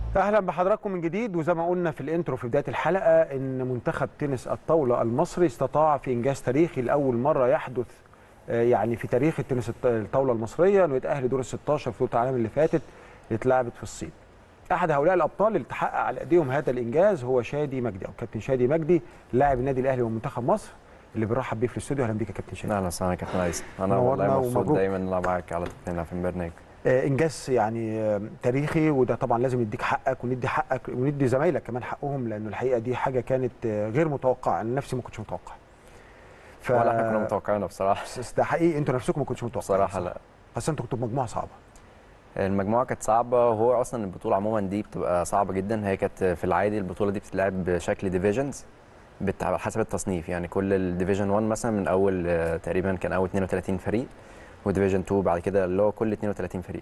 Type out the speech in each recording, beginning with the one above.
اهلا بحضراتكم من جديد وزي ما قلنا في الانترو في بدايه الحلقه ان منتخب تنس الطاوله المصري استطاع في انجاز تاريخي لاول مره يحدث آه، يعني في تاريخ التنس الط- الطاوله المصريه انه يتاهل دور ال 16 في بطوله العالم اللي فاتت اللي اتلعبت في الصين. احد هؤلاء الابطال اللي تحقق على ايديهم هذا الانجاز هو شادي مجدي او كابتن شادي مجدي لاعب النادي الاهلي ومنتخب مصر اللي بنرحب بيه في الاستوديو اهلا بيك يا كابتن شادي. اهلا وسهلا كابتن عايز انا نورنا والله مبسوط ومبروك. دايما ان انا معاك على هنا في البرنامج آه، انجاز يعني آه، تاريخي وده طبعا لازم نديك حقك وندي حقك وندي زمايلك كمان حقهم لانه الحقيقه دي حاجه كانت آه، غير متوقعه انا نفسي ما كنتش متوقع ف... ولا احنا كنا متوقعينها بصراحه بس ده حقيقي انتوا نفسكم ما كنتش متوقعين بصراحه لا بس انتوا كنتوا بمجموعه صعبه المجموعه كانت صعبه وهو اصلا البطوله عموما دي بتبقى صعبه جدا هي كانت في العادي البطوله دي بتتلعب بشكل ديفيجنز على حسب التصنيف يعني كل الديفيجن 1 مثلا من اول آه، تقريبا كان اول 32 فريق وديفيجن 2 بعد كده اللي هو كل 32 فريق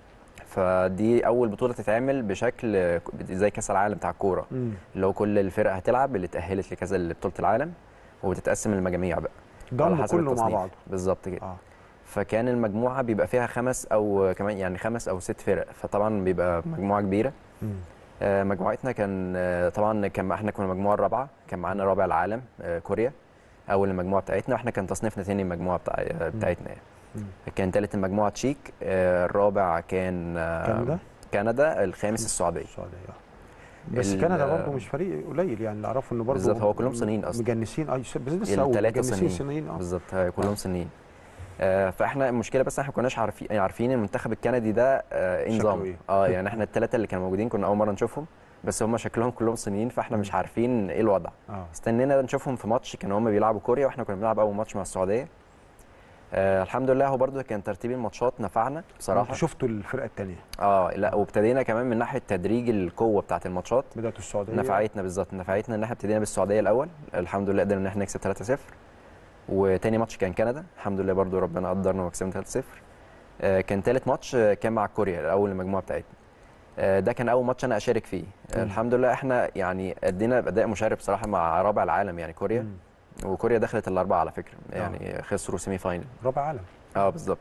فدي اول بطوله تتعمل بشكل آه، زي كاس العالم بتاع الكوره اللي هو كل الفرق هتلعب اللي اتاهلت لكذا لبطوله العالم وبتتقسم المجاميع بقى على ضموا حسب كله مع التصنيف. بعض بالظبط كده اه فكان المجموعه بيبقى فيها خمس او كمان يعني خمس او ست فرق فطبعا بيبقى مجموعه كبيره مم. آه، مجموعتنا كان آه، طبعا كان احنا كنا المجموعه الرابعه كان معانا رابع العالم آه، كوريا اول المجموعه بتاعتنا واحنا كان تصنيفنا تاني المجموعه بتاع آه، بتاعتنا يعني مم. كان ثالث المجموعه تشيك آه، الرابع كان آه، كندا كندا الخامس السعوديه السعوديه آه. بس ال- كندا برضه مش فريق قليل يعني اللي اعرفه انه برضه بالظبط، هو كلهم صينيين أصلاً. مجنسين اه بس لسه أقول، الثلاثه مجنسين صينيين صينيين اه بالظبط آه، كلهم صينيين آه، فاحنا المشكله بس احنا ما كناش عارفين عارفين المنتخب الكندي ده آه، ايه شكله نظام إيه؟ اه يعني احنا الثلاثه اللي كانوا موجودين كنا اول مره نشوفهم بس هم شكلهم كلهم صينيين فاحنا مش عارفين ايه الوضع اه استنينا نشوفهم في ماتش كانوا هم بيلعبوا كوريا واحنا كنا بنلعب اول ماتش مع السعوديه آه الحمد لله هو برده كان ترتيب الماتشات نفعنا بصراحه انتوا شفتوا الفرقه الثانيه اه لا وابتدينا كمان من ناحيه تدريج القوه بتاعه الماتشات بداتوا السعوديه نفعتنا بالظبط نفعتنا ان احنا ابتدينا بالسعوديه الاول الحمد لله قدرنا ان احنا نكسب 3-0 وتاني ماتش كان كندا الحمد لله برضو ربنا قدرنا وكسبنا 3-0 آه، كان تالت ماتش آه، كان مع كوريا اول المجموعه بتاعتنا آه، ده كان اول ماتش انا اشارك فيه آه، مم. الحمد لله احنا يعني ادينا اداء مشرف بصراحه مع رابع العالم يعني كوريا مم. وكوريا دخلت الاربعه على فكره يعني خسروا سيمي فاينل رابع عالم اه بالظبط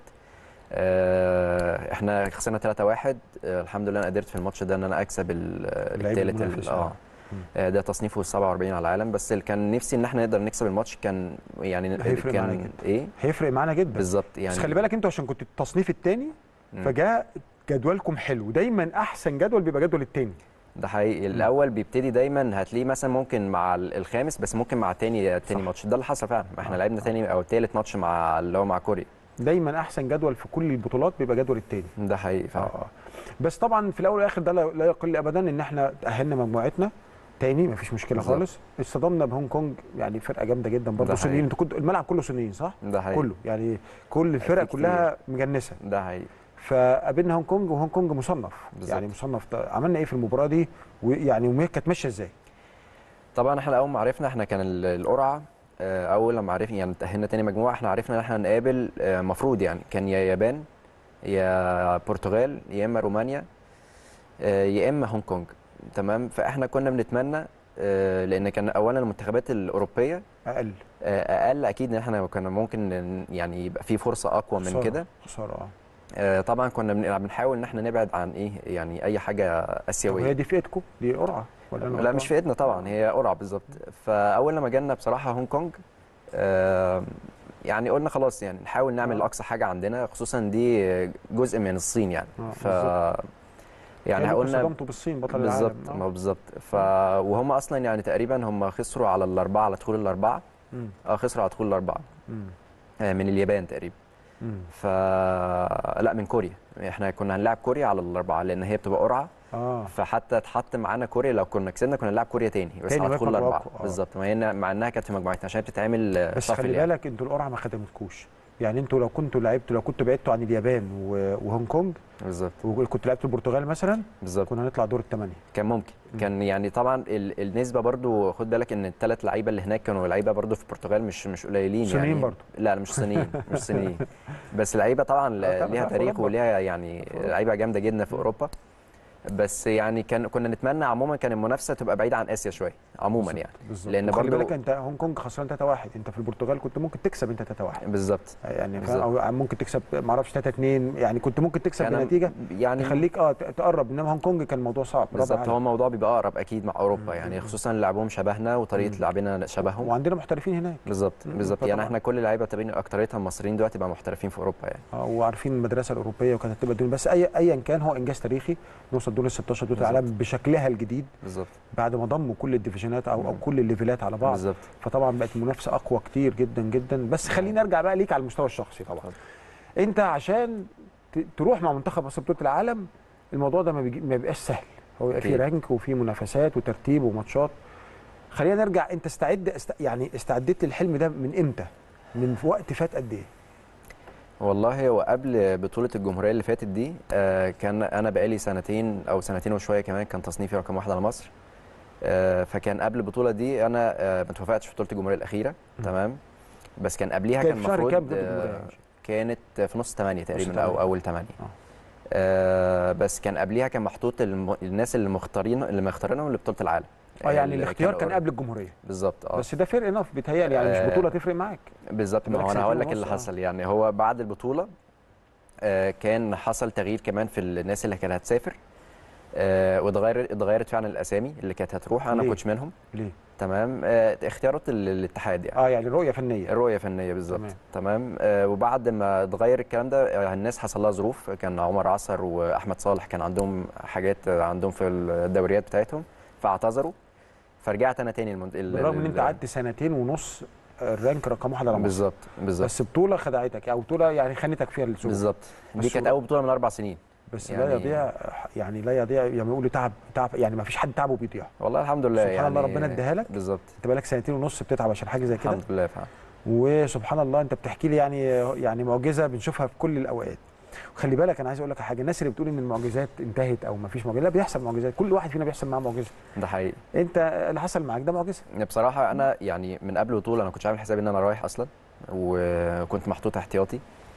آه، احنا خسرنا 3-1 آه، الحمد لله انا قدرت في الماتش ده ان انا اكسب ال- اللعيب التالت ال- المنافس، اه آه. مم. آه، ده تصنيفه 47 على العالم بس اللي كان نفسي ان احنا نقدر نكسب الماتش كان يعني هيفرق معانا كان جدا. ايه هيفرق معانا جدا بالظبط يعني بس خلي بالك انتوا عشان كنتوا التصنيف الثاني مم. فجاء جدولكم حلو دايما احسن جدول بيبقى جدول الثاني ده حقيقي الاول بيبتدي دايما هتلاقيه مثلا ممكن مع ال- الخامس بس ممكن مع تاني تاني صح. ماتش ده اللي حصل فعلا احنا آه، لعبنا آه. تاني او تالت ماتش مع اللي هو مع كوريا دايما احسن جدول في كل البطولات بيبقى جدول الثاني ده حقيقي فعلا اه بس طبعا في الاول والاخر ده لا لا يقل ابدا ان احنا تاهلنا مجموعتنا تاني مفيش مشكله بالظبط. خالص اصطدمنا بهونج كونج يعني فرقه جامده جدا برضه ده صينيين حقيقي. انتوا كنتوا الملعب كله صينيين صح؟ ده حقيقي كله يعني كل الفرق كتير. كلها مجنسه ده حقيقي فقابلنا هونج كونج وهونج كونج مصنف بالظبط. يعني مصنف طيب عملنا ايه في المباراه دي ويعني وهي كانت ماشيه ازاي؟ طبعا احنا اول ما عرفنا احنا كان ال- القرعه آه، اول لما عرفنا يعني تاهلنا تاني مجموعه احنا عرفنا ان احنا هنقابل المفروض يعني كان يا يابان يا برتغال يا اما رومانيا آه، يا اما هونج كونج تمام فاحنا كنا بنتمنى آه، لان كان اولا المنتخبات الاوروبيه اقل آه، اقل اكيد ان احنا كنا ممكن ن- يعني يبقى في فرصه اقوى من خسارة. كده خساره اه آه، طبعا كنا بن- بنحاول ان احنا نبعد عن ايه يعني اي حاجه طب اسيويه هي دي في ايدكم دي قرعه ولا أنا لا غلطان؟ مش في ايدنا طبعا هي قرعه بالظبط فاول لما جالنا بصراحه هونج كونج آه، يعني قلنا خلاص يعني نحاول نعمل آه. اقصى حاجه عندنا خصوصا دي جزء من الصين يعني آه، ف بالظبط. يعني كأنكم قلنا صدمتوا بالصين بطل بالظبط العالم ما آه. بالظبط ف وهم اصلا يعني تقريبا هم خسروا على الاربعه على دخول الاربعه مم. اه خسروا على دخول الاربعه مم. آه، من اليابان تقريبا مم. ف لا من كوريا احنا كنا هنلعب كوريا على الاربعه لان هي بتبقى قرعه اه فحتى اتحط معانا كوريا لو كنا كسبنا كنا نلعب كوريا تاني بس تاني على بقى دخول يبقى الاربعه أقوى، آه. بالظبط ما هي مع انها كانت في مجموعتنا عشان هي بتتعمل آه، بس shuffle خلي يعني. بالك انتوا القرعه ما خدمتكوش يعني انتوا لو كنتوا لعبتوا لو كنتوا بعدتوا عن اليابان و- وهونج كونج بالظبط وكنتوا لعبتوا البرتغال مثلا بالظبط كنا هنطلع دور الثمانيه كان ممكن مم. كان يعني طبعا ال- النسبه برضو خد بالك ان الثلاث لعيبه اللي هناك كانوا لعيبه برضو في البرتغال مش مش قليلين صينيين يعني برضو. لا لا مش صينيين مش صينيين بس لعيبه طبعا طبعاً ليها في تاريخ أوروبا. وليها يعني أوروبا. لعيبه جامده جدا في اوروبا بس يعني كان كنا نتمنى عموما كان المنافسه تبقى بعيده عن اسيا شويه عموما يعني بالظبط لأن وخلي برضو- بالك انت هونج كونج خسران 3-1 انت في البرتغال كنت ممكن تكسب انت 3-1 بالظبط يعني فاهم او ممكن تكسب ما اعرفش 3 2 يعني كنت ممكن تكسب يعني بنتيجه يعني تخليك اه ت- تقرب انما هونج كونج كان الموضوع صعب رابع بالظبط عالم. هو الموضوع بيبقى اقرب اكيد مع اوروبا يعني خصوصا لعبهم شبهنا وطريقه لعبنا شبههم وعندنا محترفين هناك بالظبط مم. بالظبط فطبعاً. يعني احنا كل اللعيبه تقريبا اكتريتها مصريين دلوقتي بقى محترفين في اوروبا يعني اه وعارفين المدرسه الاوروبيه وكانت هتبقى الدنيا بس اي ايا كان هو انجاز تاريخي نوصل دور ال 16 دور بالظبط. العالم بشكلها الجديد بالظبط بعد ما ضموا كل الديفيجنات او او كل الليفلات على بعض بالظبط فطبعا بقت المنافسه اقوى كتير جدا جدا بس خلينا ارجع بقى ليك على المستوى الشخصي طبعا اتفضل. انت عشان ت- تروح مع منتخب مصر بطوله العالم الموضوع ده ما, بيجي ما بيبقاش سهل هو بيبقى فيه أكيد. رانك وفيه منافسات وترتيب وماتشات خلينا نرجع انت استعد است... يعني استعديت للحلم ده من امتى من وقت فات قد ايه والله هو قبل بطولة الجمهورية اللي فاتت دي آه، كان أنا بقالي سنتين أو سنتين وشوية كمان كان تصنيفي رقم واحد على مصر آه، فكان قبل البطولة دي أنا آه، ما توفقتش في بطولة الجمهورية الأخيرة م. تمام بس كان قبليها كان كان في شهر كام المفروض بطولة الجمهورية؟ آه، كانت في نص ثمانية تقريبا تمانية. أو أول ثمانية آه. آه بس كان قبليها كان محطوط الم... الناس اللي مختارين اللي مختارينهم لبطولة العالم اه يعني اللي الاختيار كان كانوا- قبل الجمهوريه بالظبط اه بس ده فرق انف بيتهيألي يعني مش آه، بطوله تفرق معاك بالظبط ما بقالك هو انا سنتين هقول لك ونص، اللي آه. حصل يعني هو بعد البطوله آه، كان حصل تغيير كمان في الناس اللي كانت هتسافر آه، واتغيرت اتغيرت فعلا الاسامي اللي كانت هتروح انا ليه؟ ما كنتش منهم ليه تمام آه، اختيارات ال- الاتحاد يعني اه يعني رؤيه فنيه الرؤيه فنيه بالظبط تمام. تمام آه، وبعد ما اتغير الكلام ده آه، الناس حصل لها ظروف كان عمر عصر واحمد صالح كان عندهم حاجات آه، عندهم في الدوريات بتاعتهم فاعتذروا فرجعت انا تاني المنت... ال- بالرغم ان ال- انت قعدت سنتين ونص الرانك رقم واحد على مصر بالظبط بالظبط بس بطوله خدعتك او بطوله يعني خانتك فيها السوق بالظبط دي بس كانت هو- اول بطوله من اربع سنين بس لا يعني- يضيع يعني لا يضيع يعني يقولوا تعب تعب يعني ما فيش حد تعبه بيضيع والله الحمد لله سبحان يعني الله ربنا اداها لك. بالظبط انت بقالك سنتين ونص بتتعب عشان حاجه زي كده الحمد لله فعلا وسبحان الله انت بتحكي لي يعني يعني معجزه بنشوفها في كل الاوقات خلي بالك انا عايز اقول لك حاجه الناس اللي بتقول ان المعجزات انتهت او ما فيش معجزه لا بيحصل معجزات كل واحد فينا بيحصل معاه معجزه ده حقيقي انت اللي حصل معاك ده معجزه بصراحه انا يعني من قبل البطوله انا كنتش عامل حسابي ان انا رايح اصلا وكنت محطوط احتياطي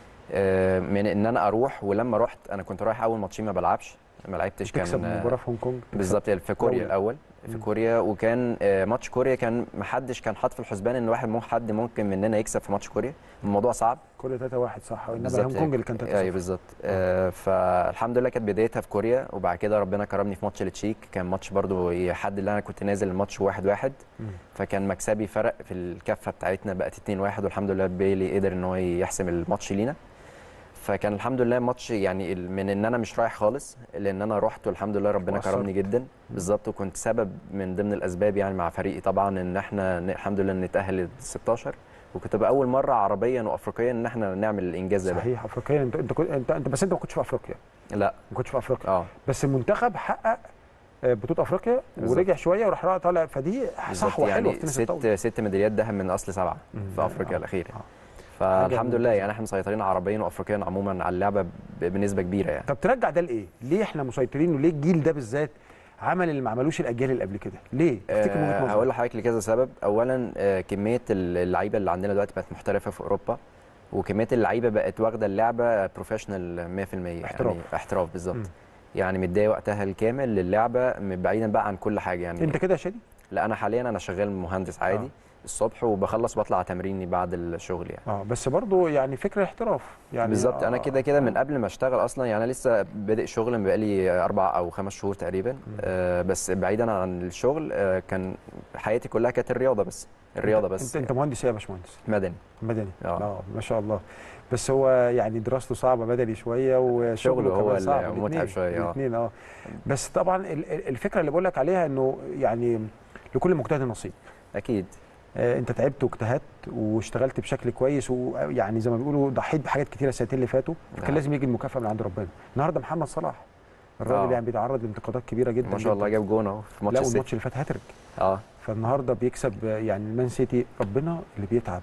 آه، من ان انا اروح ولما رحت انا كنت رايح اول ماتشين ما بلعبش ما لعبتش تكسب كان مباراه في هونج كونج تكسب. بالظبط في كوريا دولة. الاول في مم. كوريا وكان آه، ماتش كوريا كان محدش كان حاطط في الحسبان ان واحد مو حد ممكن مننا يكسب في ماتش كوريا الموضوع صعب كوريا 3 1 صح انما بالظبط هونج كونج اللي كان 3 ايوه بالظبط آه فالحمد لله كانت بدايتها في كوريا وبعد كده ربنا كرمني في ماتش التشيك كان ماتش برضو يحد اللي انا كنت نازل الماتش واحد واحد مم. فكان مكسبي فرق في الكفه بتاعتنا بقت 2 1 والحمد لله بيلي قدر ان هو يحسم الماتش لينا فكان الحمد لله ماتش يعني ال- من ان انا مش رايح خالص لان انا رحت والحمد لله ربنا وأثرت. كرمني جدا بالظبط وكنت سبب من ضمن الاسباب يعني مع فريقي طبعا ان احنا ن- الحمد لله نتاهل لل 16 وكنت بقى اول مره عربيا وافريقيا ان احنا نعمل الانجاز ده صحيح افريقيا انت انت كنت- انت, انت بس انت ما كنتش في افريقيا لا ما كنتش في افريقيا اه بس المنتخب حقق آه، بطوله افريقيا بالظبط. ورجع شويه وراح راح طالع فدي بالظبط صحوه حلوه في يعني تنس الطاوله ست ست ميداليات ذهب من اصل سبعه مم. في افريقيا آه. الاخيره آه. فالحمد حاجة لله يعني احنا مسيطرين عربيا وافريقيا عموما على اللعبه ب- بنسبه كبيره يعني طب ترجع ده لايه؟ ليه احنا مسيطرين وليه الجيل ده بالذات عمل اللي ما عملوش الاجيال اللي قبل كده؟ ليه؟ تفتكر من وجهه أه نظرك؟ هقول لحضرتك لكذا سبب اولا أه كميه اللعيبه اللي عندنا دلوقتي بقت محترفه في اوروبا وكميه اللعيبه بقت واخده اللعبه بروفيشنال 100% احتراف. يعني احتراف مم. بالظبط يعني مديه وقتها الكامل للعبه بعيدا بقى عن كل حاجه يعني انت كده يا شادي؟ لا انا حاليا انا شغال مهندس عادي آه. الصبح وبخلص واطلع تمريني بعد الشغل يعني اه بس برضه يعني فكره احتراف يعني بالظبط انا آه، كده كده من آه. قبل ما اشتغل اصلا يعني انا لسه بادئ شغل من بقالي اربع او خمس شهور تقريبا آه بس بعيدا عن الشغل آه كان حياتي كلها كانت الرياضه بس الرياضه انت بس انت, انت مهندس ايه يا باشمهندس؟ مدني مدني آه. اه ما شاء الله بس هو يعني دراسته صعبه بدني شويه وشغله شغله هو كمان اللي صعب متعب الاتنين- شوية، آه. الاثنين اه بس طبعا ال- ال- الفكره اللي بقول لك عليها انه يعني لكل مجتهد نصيب اكيد آه، انت تعبت واجتهدت واشتغلت بشكل كويس ويعني زي ما بيقولوا ضحيت بحاجات كتيره السنتين اللي فاتوا كان نعم. لازم يجي المكافاه من عند ربنا النهارده محمد صلاح الراجل آه. يعني بيتعرض لانتقادات كبيره جدا ما شاء الله جداً. جاب جون اهو في ماتش لا السيتي والماتش اللي فات هاتريك اه فالنهارده بيكسب آه، يعني المان سيتي ربنا اللي بيتعب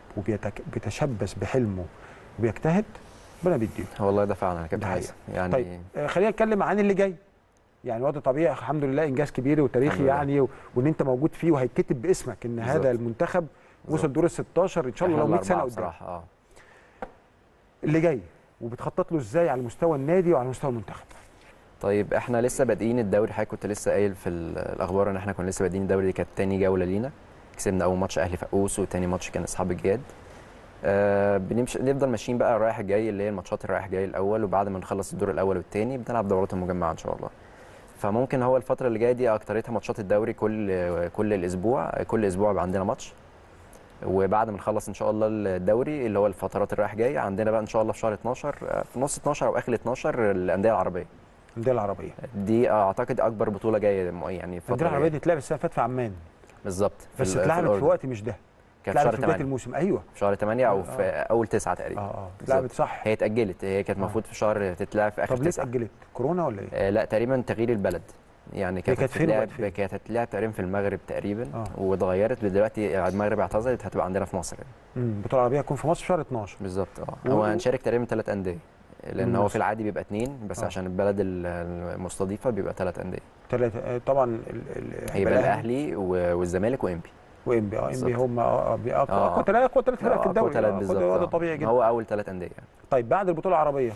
وبيتشبث بحلمه وبيجتهد ربنا بيديله والله ده فعلا يا كابتن ده حازم يعني طيب آه، خلينا نتكلم عن اللي جاي يعني وضع طبيعي الحمد لله انجاز كبير وتاريخي الحمد لله. يعني و- وان انت موجود فيه وهيتكتب باسمك ان بالظبط. هذا المنتخب وصل بالظبط. دور ال 16 ان شاء الله إحنا لو 100 سنه الأربعة قدام بصراحه اه اللي جاي وبتخطط له ازاي على مستوى النادي وعلى مستوى المنتخب طيب احنا لسه بادئين الدوري حضرتك كنت لسه قايل في ال- الاخبار ان احنا كنا لسه بادئين الدوري دي كانت تاني جوله لينا كسبنا اول ماتش اهلي فقوس وتاني ماتش كان اصحاب الجياد آه بنمشي نفضل ماشيين بقى رايح جاي اللي هي الماتشات الرايح جاي الاول وبعد ما نخلص الدور الاول والتاني بنلعب دورات المجمعه ان شاء الله فممكن هو الفتره اللي جايه دي اكتريتها ماتشات الدوري كل كل الاسبوع كل اسبوع يبقى عندنا ماتش وبعد ما نخلص ان شاء الله الدوري اللي هو الفترات الرايح جاي عندنا بقى ان شاء الله في شهر 12 آه، في نص 12 او اخر 12 الانديه العربيه الانديه العربيه دي اعتقد اكبر بطوله جايه م- يعني الفتره الانديه العربيه الجاية. دي اتلعبت السنه اللي فاتت في عمان بالظبط في بس ال- اتلعبت في الأردن. وقت مش ده كانت في اتلعبت شهر في بدايه 8 الموسم ايوه في شهر 8 او آه. في اول 9 اه تقريبا اه بالظبط. اتلعبت صح هي اتاجلت هي كانت آه. المفروض في شهر تتلعب في اخر طب ليه 9 اتاجلت كورونا ولا ايه آه لا تقريبا تغيير البلد يعني كانت كانت فين هتتلعب وبقت فين؟ كانت هتتلعب تقريبا في المغرب تقريبا آه. واتغيرت دلوقتي المغرب اعتذرت هتبقى عندنا في مصر يعني. امم البطوله العربيه هتكون في مصر في شهر 12 بالظبط اه و- هو هنشارك تقريبا ثلاث انديه لان هو مم. في العادي بيبقى اثنين بس آه. عشان البلد ال- المستضيفه بيبقى ثلاث انديه ثلاثه طبعا ال- ال- هيبقى الاهلي و- والزمالك وانبي وانبي اه انبي بالظبط. هم اه بي- اقوى آه. اقوى ثلاث اقوى ثلاث فرق في أقوى الدوري ثلاث آه، بالظبط ده ده آه. طبيعي جدا هو اول ثلاث انديه يعني. طيب بعد البطوله العربيه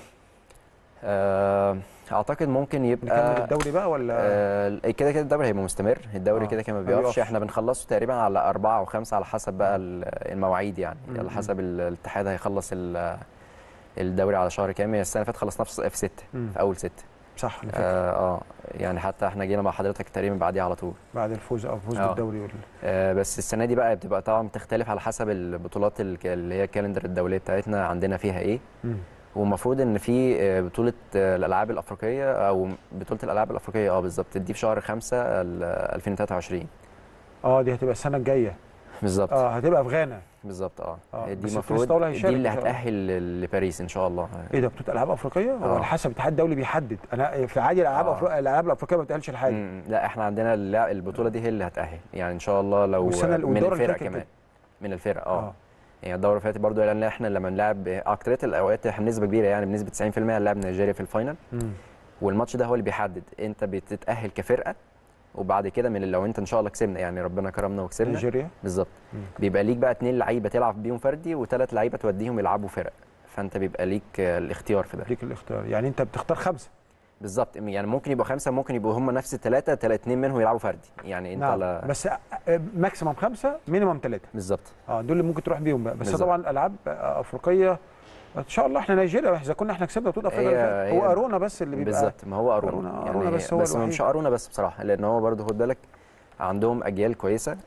آه، اعتقد ممكن نكمل يبقى الدوري بقى ولا آه، كده كده الدوري هيبقى مستمر الدوري آه، كده كده ما ما بيقفش بيقفش. احنا بنخلصه تقريبا على أربعة أو خمسة على حسب بقى ال- المواعيد يعني مم. على حسب ال- الاتحاد هيخلص ال- الدوري على شهر كام هي السنة اللي فاتت خلصناه في في ستة مم. في أول ستة صح انا فاكر اه آه، يعني حتى احنا جينا مع حضرتك تقريبا بعديها على طول بعد الفوز او الفوز آه. بالدوري ولا آه، بس السنة دي بقى بتبقى طبعا بتختلف على حسب البطولات ال- اللي هي الكالندر الدولية بتاعتنا عندنا فيها ايه مم. والمفروض ان في آه، بطوله آه، الالعاب الافريقيه او بطوله الالعاب الافريقيه اه بالظبط دي في شهر 5 ال- 2023 اه دي هتبقى السنه الجايه بالظبط اه هتبقى في غانا بالظبط اه آه، دي بس التنس المفروض طاولة دي هيشارك اللي إن شاء الله. هتاهل ل- لباريس ان شاء الله ايه ده بطوله العاب افريقيه هو آه. على حسب الاتحاد الدولي بيحدد انا في العادي الالعاب آه. أفريقيا- الالعاب الافريقيه ما بتقالش لحاجه مم، لا احنا عندنا اللع- البطوله دي هي اللي هتاهل يعني ان شاء الله لو والسنة- من والدورة اللي الفرق فاتت كمان كده. من الفرق اه اه يعني الدوره اللي فاتت برضه لان احنا لما نلعب اكتريت الاوقات احنا بنسبه كبيره يعني بنسبه 90% هنلعب نيجيريا في الفاينل مم. والماتش ده هو اللي بيحدد انت بتتاهل كفرقه وبعد كده من لو انت ان شاء الله كسبنا يعني ربنا كرمنا وكسبنا نيجيريا بالظبط مم. بيبقى ليك بقى اتنين لعيبه تلعب بيهم فردي وثلاث لعيبه توديهم يلعبوا فرق فانت بيبقى ليك آه، الاختيار في ده ليك الاختيار يعني انت بتختار خمسه بالظبط يعني ممكن يبقوا خمسه ممكن يبقوا هم نفس الثلاثه تلات اتنين منهم يلعبوا فردي يعني انت نعم على بس ماكسيموم خمسه مينيموم ثلاثه بالظبط اه دول اللي ممكن تروح بيهم بقى بس بالظبط. طبعا العاب افريقيه ان شاء الله احنا نيجيريا اذا كنا احنا كسبنا بطوله افريقيا هي- اللي فاتت. هو هي- ارونا بس اللي بيبقى بالظبط ما هو ارونا أرونا- يعني أرونا بس هو بس الوحيد. مش ارونا بس بصراحه لان هو برضه خد بالك عندهم اجيال كويسه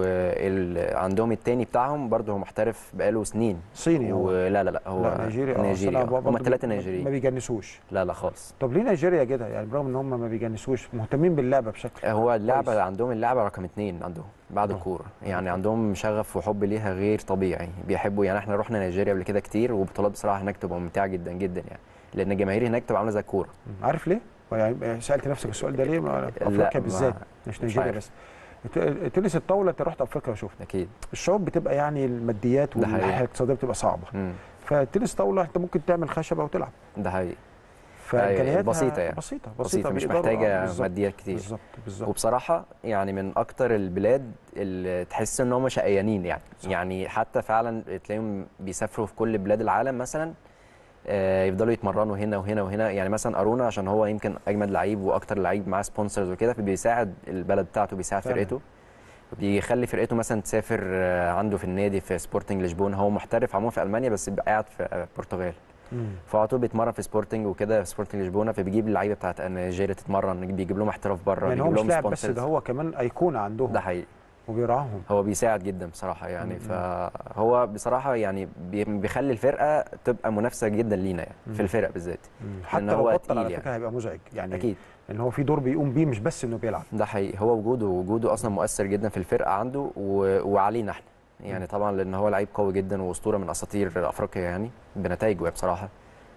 وعندهم التاني بتاعهم برضه هو محترف بقاله سنين صيني هو ولا لا لا هو لا نيجيري اه نيجيري أصل أنا آه. برضه هم بي- الثلاثه ما نيجيريين بيجنسوش لا لا خالص طب ليه نيجيريا كده يعني برغم ان هم ما بيجنسوش مهتمين باللعبه بشكل هو اللعبه كويس. عندهم اللعبه رقم اتنين عندهم بعد آه. الكوره يعني عندهم شغف وحب ليها غير طبيعي بيحبوا يعني احنا رحنا نيجيريا قبل كده كتير وبطولات بصراحه هناك تبقى ممتعه جدا جدا يعني لان الجماهير هناك تبقى عامله زي الكوره عارف ليه؟ يعني سالت نفسك السؤال ده ليه؟ ما افريقيا ما- بالذات مش مش نيجيريا عارف. بس ت- تنس الطاوله انت رحت افريقيا وشفت اكيد الشعوب بتبقى يعني الماديات ده حقيقي. والناحيه الاقتصاديه بتبقى صعبه مم. فتنس طاوله انت ممكن تعمل خشبه وتلعب ده حقيقي فامكانياتها بسيطة يعني. بسيطه بسيطه مش بيقدروا- آه، محتاجه بالظبط، ماديات كتير بالظبط بالظبط وبصراحه يعني من اكتر البلاد اللي تحس ان هم شقيانين يعني صح. يعني حتى فعلا تلاقيهم بيسافروا في كل بلاد العالم مثلا آه، يفضلوا يتمرنوا هنا وهنا وهنا يعني مثلا ارونا عشان هو يمكن اجمد لعيب واكتر لعيب معاه سبونسرز وكده فبيساعد البلد بتاعته بيساعد فعلا. فرقته بيخلي فرقته مثلا تسافر آه، عنده في النادي في سبورتنج لشبونه هو محترف عموما في المانيا بس بيبقى قاعد في آه، البرتغال مم. فهو طول بيتمرن في سبورتنج وكده في سبورتنج لشبونه فبيجيب اللعيبه بتاعت نيجيريا تتمرن بيجيب لهم احتراف بره يعني هو بيجيب مش لهم لاعب بس sponsors. ده هو كمان ايقونه عندهم ده حقيقي وبيرعاهم هو بيساعد جدا بصراحه يعني مم. فهو بصراحه يعني بي- بيخلي الفرقه تبقى منافسه جدا لينا يعني مم. في الفرق بالذات مم. حتى لأن لو هو بطل تقيل على يعني. فكره هيبقى مزعج يعني اكيد ان هو في دور بيقوم بيه مش بس انه بيلعب ده حقيقي هو وجوده وجوده اصلا مؤثر جدا في الفرقه عنده و... وعلينا احنا يعني طبعا لان هو لعيب قوي جدا واسطوره من اساطير افريقيا يعني بنتائجه بصراحه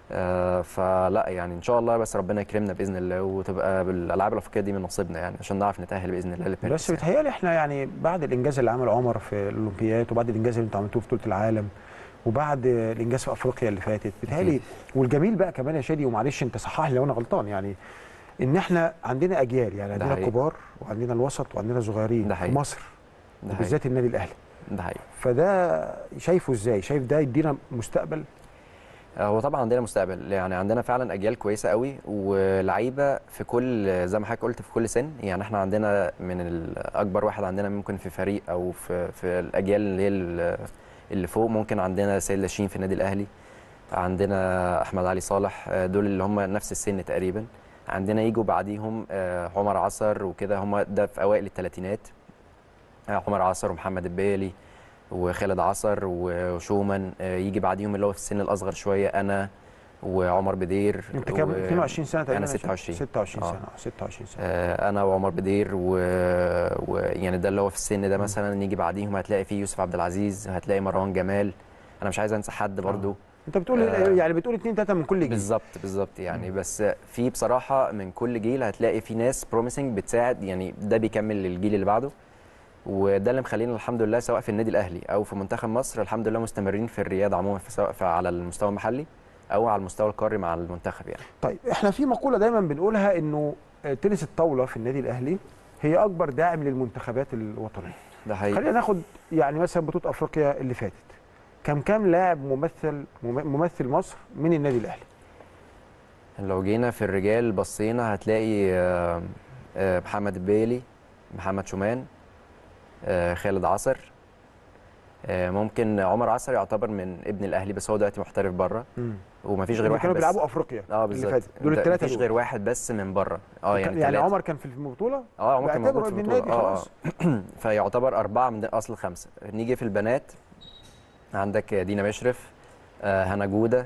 آه فلا يعني ان شاء الله بس ربنا يكرمنا باذن الله وتبقى بالالعاب الافريقيه دي من نصيبنا يعني عشان نعرف نتاهل باذن الله لباريس بس يعني. بيتهيألي احنا يعني بعد الانجاز اللي عمله عمر في الاولمبياد وبعد الانجاز اللي انتوا عملتوه في بطوله العالم وبعد الانجاز في افريقيا اللي فاتت بيتهيألي أكيد. والجميل بقى كمان يا شادي ومعلش انت صحح لي لو انا غلطان يعني ان احنا عندنا اجيال يعني عندنا حقيقي. كبار وعندنا الوسط وعندنا صغيرين ده في حقيقي. مصر ده حقيقي بالذات النادي الاهلي ده حقيقي فده شايفه ازاي شايف ده يدينا مستقبل هو طبعا عندنا مستقبل يعني عندنا فعلا اجيال كويسه قوي ولعيبه في كل زي ما حضرتك قلت في كل سن يعني احنا عندنا من الاكبر واحد عندنا ممكن في فريق او في في الاجيال اللي هي ال- اللي فوق ممكن عندنا سيد لاشين في النادي الاهلي عندنا احمد علي صالح آه، دول اللي هم نفس السن تقريبا عندنا يجوا بعديهم آه، عمر عصر وكده هم ده في اوائل الثلاثينات عمر عصر ومحمد البيلي وخالد عصر وشومان آه، يجي بعديهم اللي هو في السن الاصغر شويه انا وعمر بدير انت كام و- 22 سنه تقريبا أنا يا شيخ؟ 26. 26 آه. سنه آه، 26 سنه آه، انا وعمر بدير ويعني و... يعني ده اللي هو في السن ده مثلا نيجي بعديهم هتلاقي فيه يوسف عبد العزيز هتلاقي مروان جمال انا مش عايز انسى حد برضو انت بتقول آه. يعني بتقول اثنين ثلاثه من كل جيل بالظبط بالظبط يعني بس في بصراحه من كل جيل هتلاقي في ناس بروميسنج بتساعد يعني ده بيكمل للجيل اللي بعده وده اللي مخلينا الحمد لله سواء في النادي الاهلي او في منتخب مصر الحمد لله مستمرين في الرياضه عموما في سواء في على المستوى المحلي او على المستوى القاري مع المنتخب يعني طيب احنا في مقوله دايما بنقولها انه آه، تنس الطاوله في النادي الاهلي هي اكبر داعم للمنتخبات الوطنيه ده حقيقي خلينا ناخد يعني مثلا بطوله افريقيا اللي فاتت كم كام لاعب ممثل مم- ممثل مصر من النادي الاهلي لو جينا في الرجال بصينا هتلاقي آه، آه، محمد البيلي محمد شومان آه، خالد عصر آه، ممكن عمر عصر يعتبر من ابن الاهلي بس هو دلوقتي محترف بره ومفيش غير اللي واحد كانوا بس بيلعبوا افريقيا اه اللي بالظبط فاتت. دول انت الثلاثه مفيش دول غير واحد بس من بره اه يعني يعني تلاتة. عمر كان في البطوله اه عمر كان بعتبره موجود في ابن البطوله النادي اه خلاص اه فيعتبر اربعه من اصل خمسه نيجي في البنات عندك دينا مشرف آه هنا جوده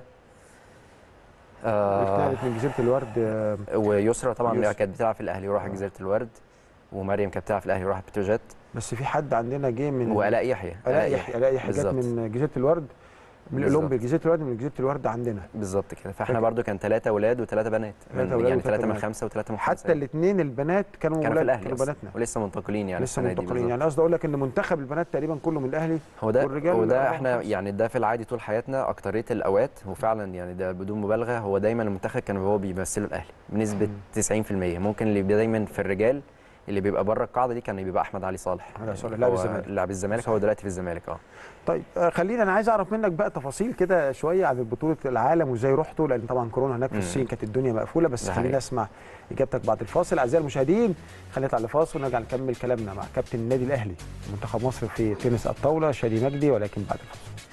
آه اتنقلت من جزيره الورد آه، ويسرا طبعا يسرا. اللي كانت بتلعب في الاهلي وراحت آه. جزيره الورد ومريم كانت بتلعب في الاهلي وراحت بتروجيت بس في حد عندنا جه من والاء يحيى الاقي يحيى الاقي يحيى جت بالظبط. من جزيره الورد من بالظبط. الاولمبي جزيره الورد من جزيره الورد عندنا بالظبط كده فاحنا فاكر. برضو كان ثلاثه اولاد وثلاثه بنات تلاتة من- أولاد يعني وتلاتة ثلاثه من بنات. خمسه وثلاثه من خمسه حتى الاثنين البنات كانوا كانوا في ولاد الاهلي كانوا أصلاً. بناتنا ولسه منتقلين يعني لسه السنة دي منتقلين بالظبط. يعني قصدي اقول لك ان منتخب البنات تقريبا كله من الاهلي هو ده والرجال وده أربعة احنا وخمسة. يعني يعني ده في العادي طول حياتنا اكتريه الاوقات وفعلا يعني ده بدون مبالغه هو دايما المنتخب كان هو بيمثله الاهلي بنسبه 90% ممكن اللي بيبقى دايما في الرجال اللي بيبقى بره القاعده دي كان بيبقى احمد علي صالح أحمد علي صالح، هو لاعب الزمالك. لاعب الزمالك هو دلوقتي في الزمالك اه طيب آه، خلينا انا عايز اعرف منك بقى تفاصيل كده شويه عن بطوله العالم وازاي رحتوا لان طبعا كورونا هناك في مم. الصين كانت الدنيا مقفوله بس ده خلينا حقيقي. اسمع اجابتك بعد الفاصل اعزائي المشاهدين خلينا نطلع لفاصل ونرجع نكمل كلامنا مع كابتن النادي الاهلي منتخب مصر في تنس الطاوله شادي مجدي ولكن بعد الفاصل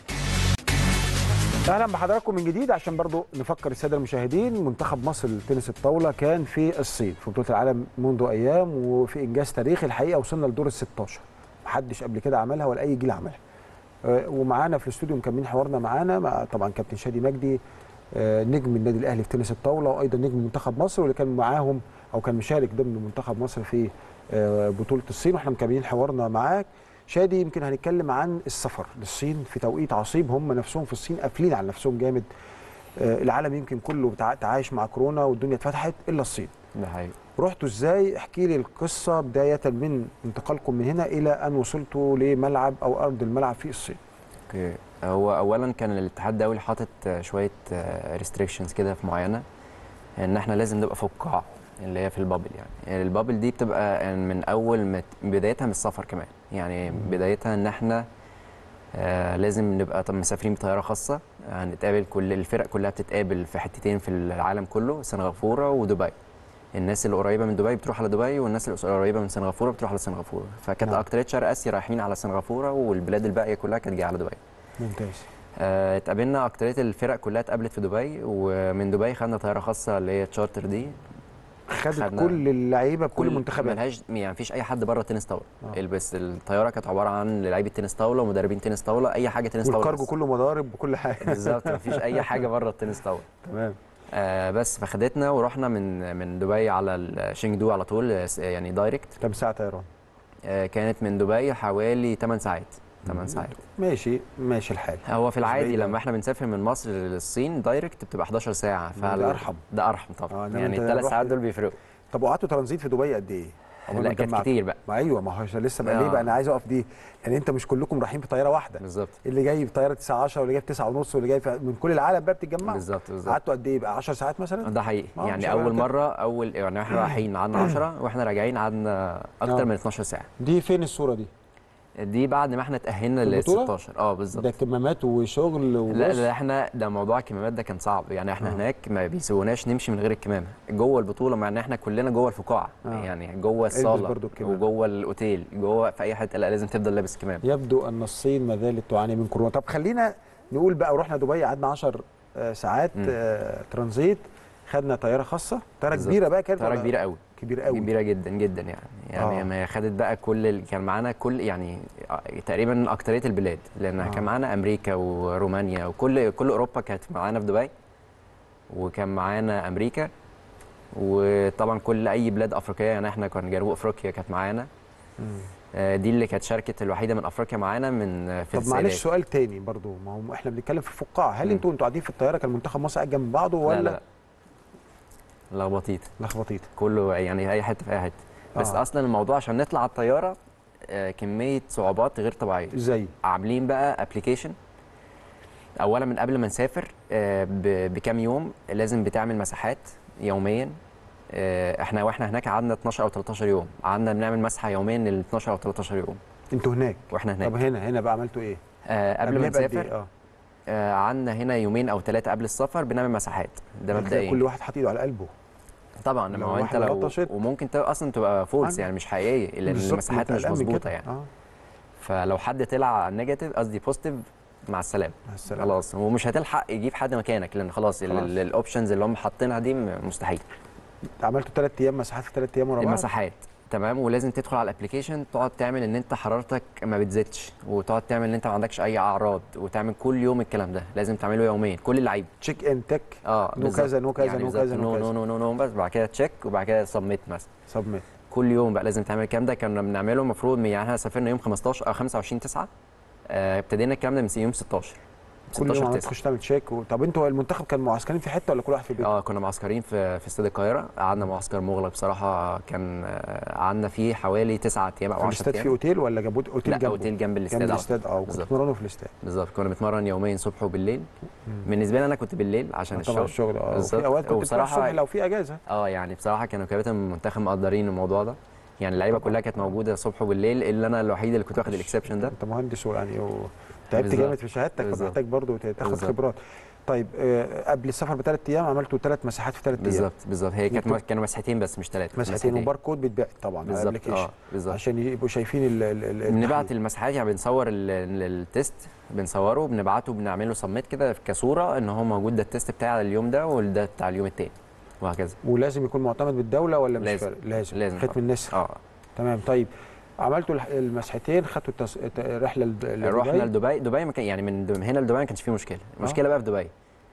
اهلا بحضراتكم من جديد عشان برضو نفكر الساده المشاهدين منتخب مصر لتنس الطاوله كان في الصين في بطوله العالم منذ ايام وفي انجاز تاريخي الحقيقه وصلنا لدور ال 16 محدش قبل كده عملها ولا اي جيل عملها آه، ومعانا في الاستوديو مكملين حوارنا معانا مع طبعا كابتن شادي مجدي آه، نجم النادي الاهلي في تنس الطاوله وايضا نجم منتخب مصر واللي كان معاهم او كان مشارك ضمن منتخب مصر في آه، بطوله الصين واحنا مكملين حوارنا معاك شادي يمكن هنتكلم عن السفر للصين في توقيت عصيب هم نفسهم في الصين قافلين على نفسهم جامد آه، العالم يمكن كله بتع- تعايش مع كورونا والدنيا اتفتحت الا الصين ده حقيقي رحتوا ازاي احكي لي القصه بدايه من انتقالكم من هنا الى ان وصلتوا لملعب او ارض الملعب في الصين اوكي هو اولا كان الاتحاد الدولي حاطط آه، شويه ريستريكشنز كده في معينه ان احنا لازم نبقى فوق القاع اللي هي في البابل يعني. يعني البابل دي بتبقى من اول ما ت- بدايتها من السفر كمان يعني بدايتها ان احنا آه لازم نبقى طب مسافرين بطياره خاصه هنتقابل كل الفرق كلها بتتقابل في حتتين في العالم كله سنغافوره ودبي الناس اللي قريبه من دبي بتروح على دبي والناس اللي قريبه من سنغافوره بتروح على سنغافوره فكانت نعم. اكتريه شرق اسيا رايحين على سنغافوره والبلاد الباقيه كلها كانت جايه على دبي ممتاز آه، اتقابلنا اكتريه الفرق كلها اتقابلت في دبي ومن دبي خدنا طياره خاصه اللي هي تشارتر دي خدت خدنا كل اللعيبه بكل المنتخبات ملهاش يعني مفيش اي حد بره التنس طاوله آه. بس الطياره كانت عباره عن لعيبه تنس طاوله ومدربين تنس طاوله اي حاجه تنس طاوله والكارجو بس. كله مضارب وكل حاجه بالظبط مفيش اي حاجه بره التنس طاوله تمام آه بس فخدتنا ورحنا من من دبي على الشينجدو على طول آه، يعني دايركت كام ساعه طيران آه كانت من دبي حوالي 8 ساعات 8 ساعات ماشي ماشي الحال هو في العادي بعيد أوي. لما احنا بنسافر من مصر للصين دايركت بتبقى 11 ساعه ده أرحم. ده ارحم آه، طبعا إنما يعني أنت الثلاث رحت- ساعات دول بيفرقوا طب وقعدتوا ترانزيت في دبي قد ايه؟ عقبال ما لا كانت اتجمعتوا؟ كتير بقى ما ايوه ما هو عشان لسه بقى آه. ليه بقى انا عايز اقف دي يعني انت مش كلكم رايحين في طياره واحده بالظبط اللي جاي في طياره 9 10 واللي جاي في 9 ونص واللي جاي في من كل العالم بقى بتتجمعوا بالظبط بالظبط قعدتوا قد ايه بقى 10 ساعات مثلا؟ ده حقيقي آه، مش يعني هبقى اول كده. مره اول يعني احنا رايحين قعدنا 10 واحنا راجعين قعدنا اكتر آه. من 12 ساعه دي فين الصوره دي؟ دي بعد ما احنا اتاهلنا في لل البطولة؟ 16 اه بالظبط ده كمامات وشغل وبص لا لا احنا ده موضوع الكمامات ده كان صعب يعني احنا آه. آه. هناك ما بيسيبوناش نمشي من غير الكمامه جوه البطوله مع ان احنا كلنا جوه الفقاعه آه. آه. يعني جوه الصاله برضو الكمامة. وجوه الاوتيل جوه في اي حته لا لازم تفضل لابس كمامه يبدو ان الصين ما زالت تعاني من كورونا طب خلينا نقول بقى ورحنا دبي قعدنا 10 ساعات مم. آه، ترانزيت خدنا طياره خاصه طياره بالظبط. كبيره بقى كانت طياره ولا- كبيره قوي كبيره قوي كبيره جدا جدا يعني يعني آه. ما خدت بقى كل ال... كان معانا كل يعني آه، تقريبا اكتريه البلاد لان آه. آه. كان معانا امريكا ورومانيا وكل كل اوروبا كانت معانا في دبي وكان معانا امريكا وطبعا كل اي بلاد افريقيه يعني احنا كان جنوب افريقيا كانت معانا مم. آه، دي اللي كانت شاركت الوحيده من افريقيا معانا من آه، في طب معلش السيدات سؤال تاني برضو ما هو احنا بنتكلم في الفقاعه هل مم. انتوا انتوا قاعدين في الطياره كان منتخب مصر قاعد جنب بعضه ولا لا لا لا لخبطيت لخبطيت كله يعني اي حته في اي حته بس آه. آه. اصلا الموضوع عشان نطلع على الطياره آه، كميه صعوبات غير طبيعيه ازاي عاملين بقى ابلكيشن اولا من قبل ما نسافر آه، ب- بكام يوم لازم بتعمل مساحات يوميا آه، احنا واحنا هناك قعدنا 12 او 13 يوم قعدنا بنعمل مسحه يوميا لل 12 او 13 يوم انتوا هناك واحنا طب هناك هنا هنا بقى عملتوا ايه آه، قبل ما قبلها بقد إيه؟ نسافر اه آه، قعدنا هنا يومين او ثلاثه قبل السفر بنعمل مساحات ده هتلاقي مبدئيا كل واحد حاطط ايده على قلبه طبعا ما لو هو انت واحد لو لطشت. وممكن ت- اصلا تبقى فولس آه. يعني مش حقيقيه لان بالظبط، المساحات ما مش أنت قلقان من مظبوطه كده. يعني اه فلو حد طلع نيجاتيف قصدي بوزيتيف مع السلامه مع السلامه خلاص ومش هتلحق يجيب حد مكانك لان خلاص خلاص. الاوبشنز اللي هم حاطينها دي م- مستحيل عملتوا ثلاث ايام مساحات في ثلاث ايام ورا بعض المساحات تمام ولازم تدخل على الابلكيشن تقعد تعمل ان انت حرارتك ما بتزيدش وتقعد تعمل ان انت ما عندكش اي اعراض وتعمل كل يوم الكلام ده لازم تعمله يوميا كل اللعيبه تشيك ان تك اه نو بالظبط. كذا، نو كذا، يعني نو بالظبط كذا، نو نو كذا. نو نو نو نو بس بعد كده تشيك وبعد كده سبميت مثلا سبميت كل يوم بقى لازم تعمل الكلام ده كنا بنعمله المفروض يعني احنا سافرنا يوم 15 او 25 9 آه، ابتدينا الكلام ده من يوم 16 كل يوم 16 عمال 9 تخش تعمل تشيك و... طب انتوا المنتخب كان معسكرين في حته ولا كل واحد في بيته؟ اه كنا معسكرين في في استاد القاهره قعدنا معسكر مغلق بصراحه كان آه، قعدنا فيه حوالي 9 ايام او في 10 الاستاد في ايام اوتيل ولا جابوا اوتيل لا جنبه؟ اوتيل جنب جنب الاستاد على طول. الاستاد اه وكنتوا بالظبط. بتتمرنوا في الاستاد بالظبط كنا بنتمرن يوميا صبح وبالليل مم. بالنسبه لي انا كنت بالليل عشان آه، طبعا الشغل الشغل اه بالظبط. وفي اوقات كنت بتروح وبصراحة- الصبح لو في اجازه اه يعني بصراحه كانوا كباتن المنتخب مقدرين الموضوع ده يعني اللعيبه طبعاً. كلها كانت موجوده الصبح وبالليل الا انا الوحيد اللي كنت واخد الاكسبشن ده انت مهندس ويعني و... تعبت بالظبط. جامد في شهادتك بالظبط. فمحتاج برضه تاخد بالظبط. خبرات طيب آه، قبل السفر بثلاث ايام عملتوا ثلاث مساحات في ثلاث ايام بالظبط بالظبط هي كانت انتوا- كانوا مسحتين بس مش ثلاثه مسحتين وباركود بيتباع طبعا على بالظبط الابلكيشن اه بالظبط عشان يبقوا شايفين ال ال ال بنبعت التحليل. المساحات يعني بنصور ال- ال- التيست بنصوره بنبعته بنعمله سبميت كده كصوره ان هو موجود ده التيست بتاع اليوم ده وده بتاع اليوم التاني وهكذا ولازم يكون معتمد بالدوله ولا مش لازم. فارق؟ لازم لازم ختم طبعاً. النسر اه تمام طيب عملتوا الح- المسحتين خدتوا التص... ت- رحله لد- لدبي رحنا لدبي دبي ما كان يعني من دب- هنا لدبي ما كانش فيه مشكله المشكله بقى في دبي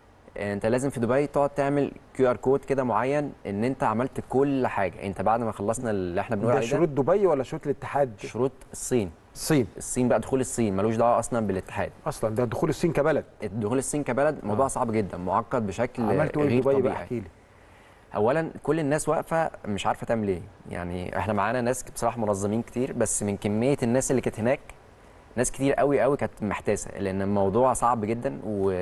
انت لازم في دبي تقعد تعمل كيو ار كود كده معين ان انت عملت كل حاجه انت بعد ما خلصنا اللي احنا بنقول ده عليه شروط ده دبي ولا شروط الاتحاد شروط الصين الصين الصين بقى دخول الصين ملوش دعوه اصلا بالاتحاد اصلا ده دخول الصين كبلد دخول الصين كبلد موضوع آه. صعب جدا معقد بشكل عملتوا ايه غير في دبي بقى طبيعي احكي لي اولا كل الناس واقفه مش عارفه تعمل ايه يعني احنا معانا ناس بصراحه منظمين كتير بس من كميه الناس اللي كانت هناك ناس كتير قوي قوي كانت محتاسه لان الموضوع صعب جدا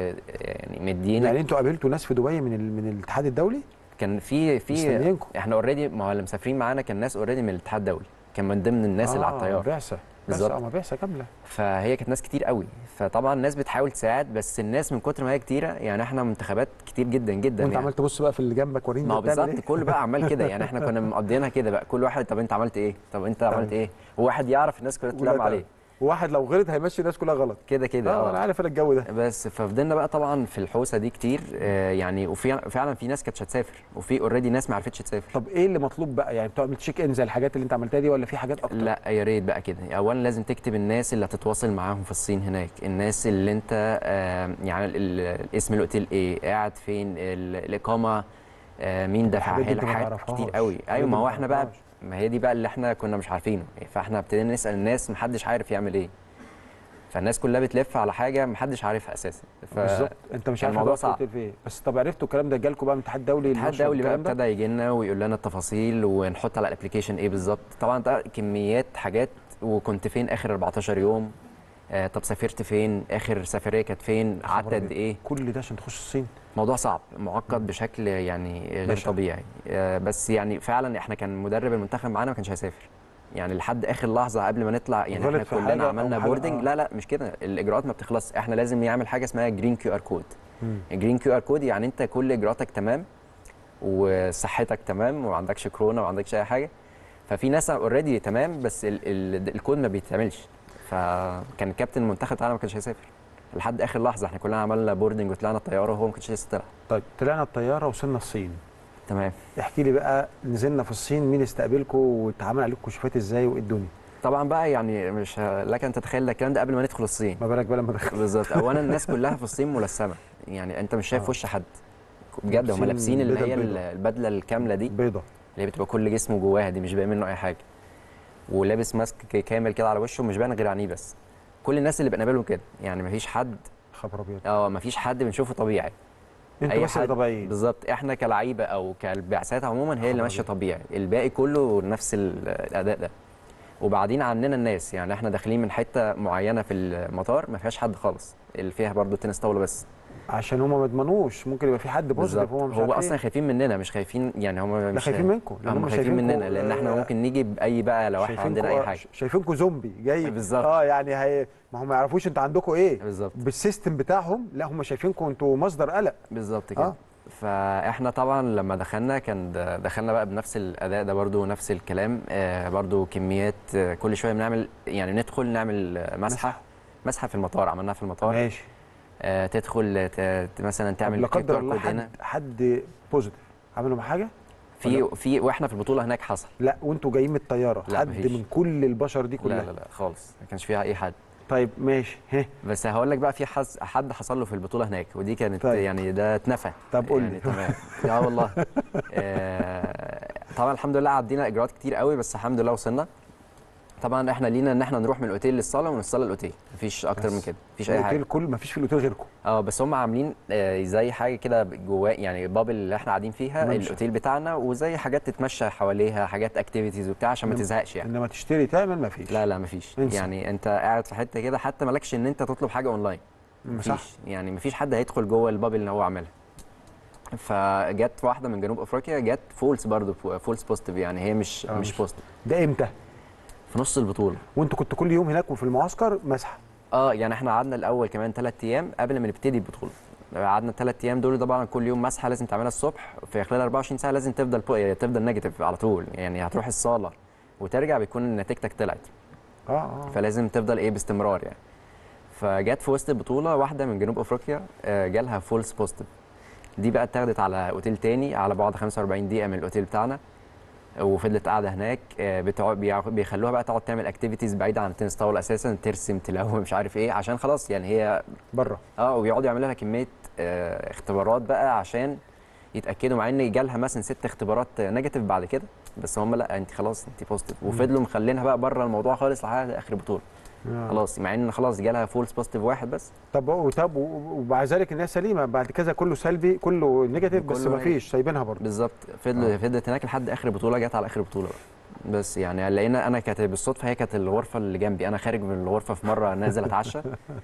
ويعني مدينا يعني انتوا قابلتوا ناس في دبي من ال... من الاتحاد الدولي كان في في مستنيينكم احنا اوريدي ما هو اللي مسافرين معانا كان ناس اوريدي من الاتحاد الدولي كان من ضمن الناس اللي على الطياره بعثه بالظبط. بالظبط ما بعثه كامله فهي كانت ناس كتير قوي فطبعا الناس بتحاول تساعد بس الناس من كتر ما هي كتيره يعني احنا منتخبات كتير جدا جدا وانت يعني. عمال تبص بقى في اللي جنبك وريني ما هو انت بتعمل بالظبط ايه كله بقى عمال كده يعني احنا كنا مقضيينها كده بقى كل واحد طب انت عملت ايه طب انت عملت ايه وواحد يعرف الناس كلها تلعب ولا عليه وواحد لو غلط هيمشي الناس كلها غلط كده كده اه انا اه عارف انا الجو ده بس ففضلنا بقى طبعا في الحوسه دي كتير آه يعني وفي فعلا في ناس كانتش هتسافر وفي اوريدي ناس ما عرفتش تسافر طب ايه اللي مطلوب بقى يعني بتعمل تشيك ان زي الحاجات اللي انت عملتها دي ولا في حاجات اكتر لا يا ريت بقى كده اولا لازم تكتب الناس اللي هتتواصل معاهم في الصين هناك الناس اللي انت آه يعني ال- ال- اسم الاوتيل ايه قاعد فين ال- الاقامه آه مين دفعها الحاجات دي لك انت ما حاجات تعرفهاش. كتير قوي الحاجات ايوه دي ما ما هو احنا بقى تعرفهاش. ما هي دي بقى اللي احنا كنا مش عارفينه فاحنا ابتدينا نسال الناس محدش عارف يعمل ايه فالناس كلها بتلف على حاجه محدش عارفها اساسا ف- بالظبط انت مش كان عارف الموضوع هتروح صعب. الأوتيل فين بس طب عرفتوا الكلام ده جالكم بقى من الاتحاد الدولي الاتحاد النشر الدولي بقى والكلام ده؟ ابتدى يجي لنا ويقول لنا التفاصيل ونحط على الابلكيشن ايه بالظبط طبعا ده كميات حاجات وكنت فين اخر 14 يوم آه طب سافرت فين اخر سفريه كانت فين قعدت خبر قد أبيض. ايه كل ده عشان تخش الصين موضوع صعب معقد بشكل يعني غير بشع. طبيعي آه بس يعني فعلا احنا كان مدرب المنتخب معانا ما كانش هيسافر يعني لحد اخر لحظه قبل ما نطلع يعني غلط احنا في حاجة كلنا أو عملنا حاجة، بوردنج آه. لا لا مش كده الاجراءات ما بتخلص احنا لازم نعمل حاجه اسمها جرين كيو ار كود الجرين كيو ار كود يعني انت كل اجراءاتك تمام وصحتك تمام وما عندكش كورونا وما عندكش اي حاجه ففي ناس اوريدي تمام بس ال ال الكود ما بيتعملش فكان كابتن المنتخب بتاعنا ما كانش هيسافر لحد اخر لحظه احنا كلنا عملنا بوردنج وطلعنا الطياره وهو ما كانش لسه طلع طيب طلعنا الطياره وصلنا الصين تمام احكي لي بقى نزلنا في الصين مين استقبلكم واتعمل عليكم كشوفات ازاي وايه الدنيا طبعا بقى يعني مش ه- لك ان تتخيل ده الكلام ده قبل ما ندخل الصين ما بالك بقى لما دخل بالظبط اولا الناس كلها في الصين ملثمه يعني انت مش شايف آه. وش حد بجد هم لابسين لابسين اللي بدل هي بيضة. البدله الكامله دي بيضه اللي هي بتبقى كل جسمه جواها دي مش باين منه اي حاجه ولابس ماسك كامل كده على وشه مش باين غير عينيه بس كل الناس اللي بنقابلهم كده يعني مفيش حد خبر ابيض اه مفيش حد بنشوفه طبيعي انتوا بس اللي طبيعيين بالظبط احنا كلعيبه او كالبعثات عموما هي خبر اللي ماشيه أبيض. طبيعي الباقي كله نفس ال- الاداء ده وبعدين عننا الناس يعني احنا داخلين من حته معينه في المطار ما فيهاش حد خالص اللي فيها برضو تنس طاوله بس عشان هم ما يضمنوش ممكن يبقى في حد بوزيتيف بالظبط هم مش هو عارفين. اصلا خايفين مننا مش خايفين يعني هم لا مش خايفين منكم لأن هم خايفين شايفينكم، مننا لان احنا آه، ممكن نيجي باي بقى لو احنا عندنا اي شايفينكم- حاجه شايفينكم زومبي جاي بالظبط. اه يعني هي ما هم ما يعرفوش انتوا عندكم ايه بالظبط بالسيستم بتاعهم لا هم شايفينكم انتوا مصدر قلق بالظبط كده آه. فاحنا طبعا لما دخلنا كان د- دخلنا بقى بنفس الاداء ده برضو نفس الكلام آه برضو كميات آه كل شويه بنعمل يعني ندخل نعمل آه، مسحه مسحه في المطار عملناها في المطار ماشي آه تدخل ت- ت- مثلا طب تعمل لا قدر QR الله كود هنا. حد حد بوزيتيف عملوا معاه حاجه في في واحنا في البطوله هناك حصل لا وانتوا جايين من الطياره لا، حد مفيش. من كل البشر دي كلها لا لا لا خالص ما كانش فيها اي حد طيب ماشي ها بس هقول لك بقى في حز... حد حصل له في البطوله هناك ودي كانت طيب. يعني ده اتنفى طب قول لي. يعني تمام اه والله آه طبعا الحمد لله عدينا اجراءات كتير قوي بس الحمد لله وصلنا طبعا احنا لينا ان احنا نروح من الاوتيل للصاله ومن الصاله للاوتيل مفيش اكتر من بس. كده مفيش اي حاجه الاوتيل كل ما فيش في الاوتيل غيركم اه بس هم عاملين آه زي حاجه كده جواه يعني بابل اللي احنا قاعدين فيها ممشى. الاوتيل بتاعنا وزي حاجات تتمشى حواليها حاجات اكتيفيتيز وبتاع عشان ما إنما- تزهقش يعني انما تشتري تعمل ما فيش لا لا مفيش انسى. يعني انت قاعد في حته كده حتى مالكش ان انت تطلب حاجه اونلاين صح مفيش يعني مفيش حد هيدخل جوه البابل اللي هو عاملها فجت واحده من جنوب افريقيا جت فولس برضه فولس بوزيتيف يعني هي مش آه، مش مش- بوزيتيف ده امتى في نص البطوله وانتوا كنتوا كل يوم هناك وفي المعسكر مسحه اه يعني احنا قعدنا الاول كمان ثلاث ايام قبل ما نبتدي البطوله قعدنا الثلاث ايام دول طبعا كل يوم مسحه لازم تعملها الصبح في خلال 24 ساعه لازم تفضل بو... تفضل نيجاتيف على طول يعني هتروح الصاله وترجع بيكون نتيجتك طلعت اه اه فلازم تفضل ايه باستمرار يعني فجت في وسط البطوله واحده من جنوب افريقيا آه، جالها فولس بوزيتيف دي بقى اتاخدت على اوتيل تاني على بعد 45 دقيقه من الاوتيل بتاعنا وفضلت قاعده هناك آه، بتقعد بيع- بيخلوها بقى تقعد تعمل اكتيفيتيز بعيده عن التنس طاوله اساسا ترسم تلون مش عارف ايه عشان خلاص يعني هي بره اه وبيقعدوا يعملوا لها كميه آه، اختبارات بقى عشان يتاكدوا مع ان جالها مثلا ست اختبارات نيجاتيف بعد كده بس هم لا انت خلاص انت بوزيتيف وفضلوا مخلينها بقى بره الموضوع خالص لحد اخر البطوله آه. خلاص مع ان خلاص جالها فولس بوزيتيف واحد بس طب وطب ومع ذلك الناس سليمه بعد كذا كله سلبي كله نيجاتيف بس كله ما فيش سايبينها برضه بالظبط فضل فضلت هناك لحد اخر البطوله جت على اخر البطوله بقى. بس يعني لقينا انا كانت بالصدفه هي كانت الغرفه اللي جنبي انا خارج من الغرفه في مره نازل اتعشى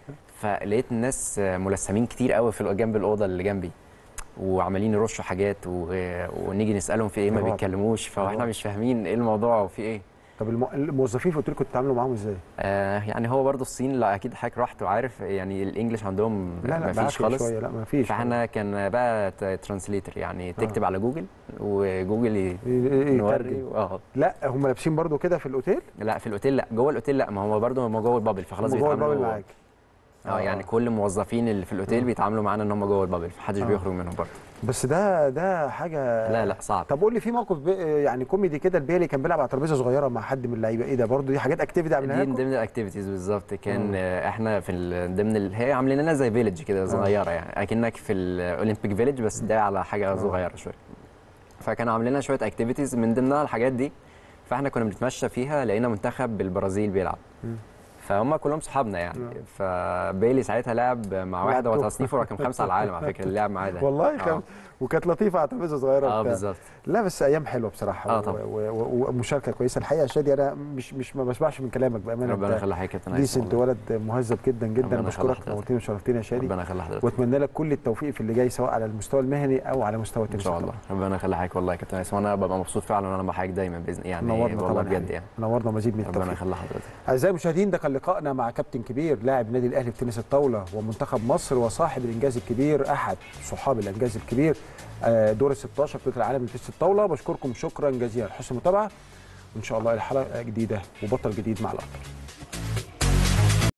فلقيت الناس ملثمين كتير قوي في جنب الاوضه اللي جنبي وعمالين يرشوا حاجات و... ونيجي نسالهم في ايه ما رعب. بيتكلموش فاحنا رعب. مش فاهمين ايه الموضوع وفي ايه طب الم... الموظفين في الاوتيل كنتوا بتتعاملوا معاهم ازاي؟ آه يعني هو برضه الصين لا اكيد حضرتك رحت وعارف يعني الانجليش عندهم لا لا ما بعافية فيش خالص شويه لا ما فيش فاحنا كان بقى ترانسليتر يعني تكتب على جوجل وجوجل ي- إيه إيه نوري يترجم. اه لا هم لابسين برضو كده في الاوتيل لا في الاوتيل لا جوه الاوتيل لا ما هو برضه هم جوه البابل فخلاص هم جوه بيتعاملوا البابل معاك اه يعني كل الموظفين اللي في الاوتيل آه. بيتعاملوا معانا ان هم جوه البابل فمحدش آه. بيخرج منهم برضه بس ده ده حاجه لا لا صعب طب قول لي في موقف بي... يعني كوميدي كده البيلي كان بيلعب على ترابيزه صغيره مع حد من اللعيبه ايه ده برضو دي حاجات اكتيفيتي عملها دي من لكم ضمن الاكتيفيتيز بالظبط كان آه، احنا في ال- ضمن ال... هي عاملين لنا زي فيليج كده صغيره يعني اكنك في الاولمبيك فيليج بس ده على حاجه صغيره شويه فكانوا عاملين لنا شويه اكتيفيتيز من ضمنها الحاجات دي فاحنا كنا بنتمشى فيها لقينا منتخب البرازيل بيلعب فهم كلهم صحابنا يعني فبيلي ساعتها لعب مع واحد هو لعبته. تصنيفه رقم خمسه على العالم على فكره اللي لعب معاه ده والله آه. كان وكانت لطيفه على ترابيزه صغيره اه وبتاع. بالظبط لا بس ايام حلوه بصراحه آه و- طبعا. و- و- ومشاركه كويسه الحقيقه يا شادي انا مش مش ما بسمعش من كلامك بامانه ربنا أنت يخلي حضرتك يا كابتن هيثم ديسنت والله. ولد مهذب جدا جدا ربنا يخلي بشكرك حضرتك. نورتني وشرفتني يا شادي ربنا يخلي حضرتك واتمنى لك كل التوفيق في اللي جاي سواء على المستوى المهني او على مستوى ان التنس شاء الله الطاولة. ربنا يخلي حضرتك والله يا كابتن هيثم وانا ببقى مبسوط فعلا وانا مع حضرتك دايما باذن يعني نورنا والله طبعا بجد يعني. يعني نورنا مزيد من ربنا التوفيق يخلي حضرتك اعزائي المشاهدين ده كان لقائنا مع كابتن كبير لاعب النادي الاهلي في تنس الطاوله ومنتخب مصر وصاحب الانجاز الكبير احد صحاب الانجاز الكبير آه، دور ال 16 بطوله العالم لتنس الطاوله بشكركم شكرا جزيلا حسن المتابعه وان شاء الله الحلقه جديده وبطل جديد مع الابطال